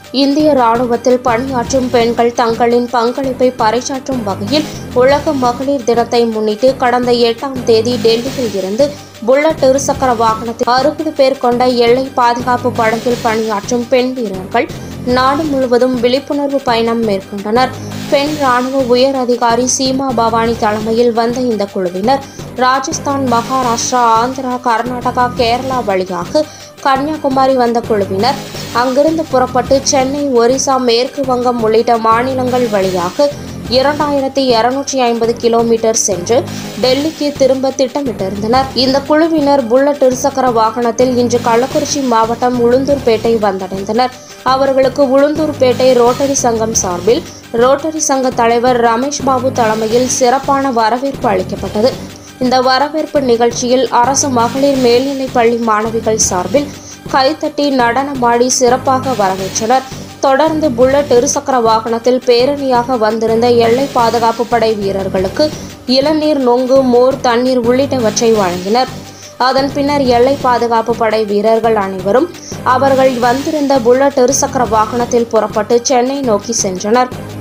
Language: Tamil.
இந்திய ராணுவத்தில் பணியாற்றும் பெண்கள் தங்களின் பங்களிப்பை பறைசாற்றும் வகையில் உலக மகளிர் தினத்தை முன்னிட்டு கடந்த எட்டாம் தேதி டெல்லியில் இருந்து புல்லட் இருசக்கர வாகனத்தில் அறுபது பேர் கொண்ட எல்லை பாதுகாப்பு படையில் பணியாற்றும் பெண் வீரர்கள் நாடு முழுவதும் விழிப்புணர்வு பயணம் மேற்கொண்டனர் பெண் ராணுவ உயர் அதிகாரி சீமா பவானி தலைமையில் வந்த இந்த குழுவினர் ராஜஸ்தான் மகாராஷ்டிரா ஆந்திரா கர்நாடகா கேரளா வழியாக கன்னியாகுமரி வந்த குழுவினர் அங்கிருந்து புறப்பட்டு சென்னை ஒரிசா மேற்கு வங்கம் உள்ளிட்ட மாநிலங்கள் வழியாக இரண்டாயிரத்தி இருநூற்றி ஐம்பது கிலோமீட்டர் சென்று டெல்லிக்கு திரும்ப திட்டமிட்டிருந்தனர் இந்த குழுவினர் புல்லட் இருசக்கர வாகனத்தில் இன்று கள்ளக்குறிச்சி மாவட்டம் உளுந்தூர்பேட்டை வந்தடைந்தனர் அவர்களுக்கு உளுந்தூர்பேட்டை ரோட்டரி சங்கம் சார்பில் ரோட்டரி சங்க தலைவர் ரமேஷ் பாபு தலைமையில் சிறப்பான வரவேற்பு அளிக்கப்பட்டது இந்த வரவேற்பு நிகழ்ச்சியில் அரசு மகளிர் மேல்நிலைப் பள்ளி மாணவிகள் சார்பில் கைத்தட்டி நடனமாடி சிறப்பாக வரவேற்றனர் தொடர்ந்து புல்லட் இருசக்கர வாகனத்தில் பேரணியாக வந்திருந்த எல்லை பாதுகாப்பு படை வீரர்களுக்கு இளநீர் நொங்கு மோர் தண்ணீர் உள்ளிட்டவற்றை வழங்கினர் அதன் பின்னர் எல்லை பாதுகாப்பு படை வீரர்கள் அனைவரும் அவர்கள் வந்திருந்த புல்லட் இருசக்கர வாகனத்தில் புறப்பட்டு சென்னை நோக்கி சென்றனர்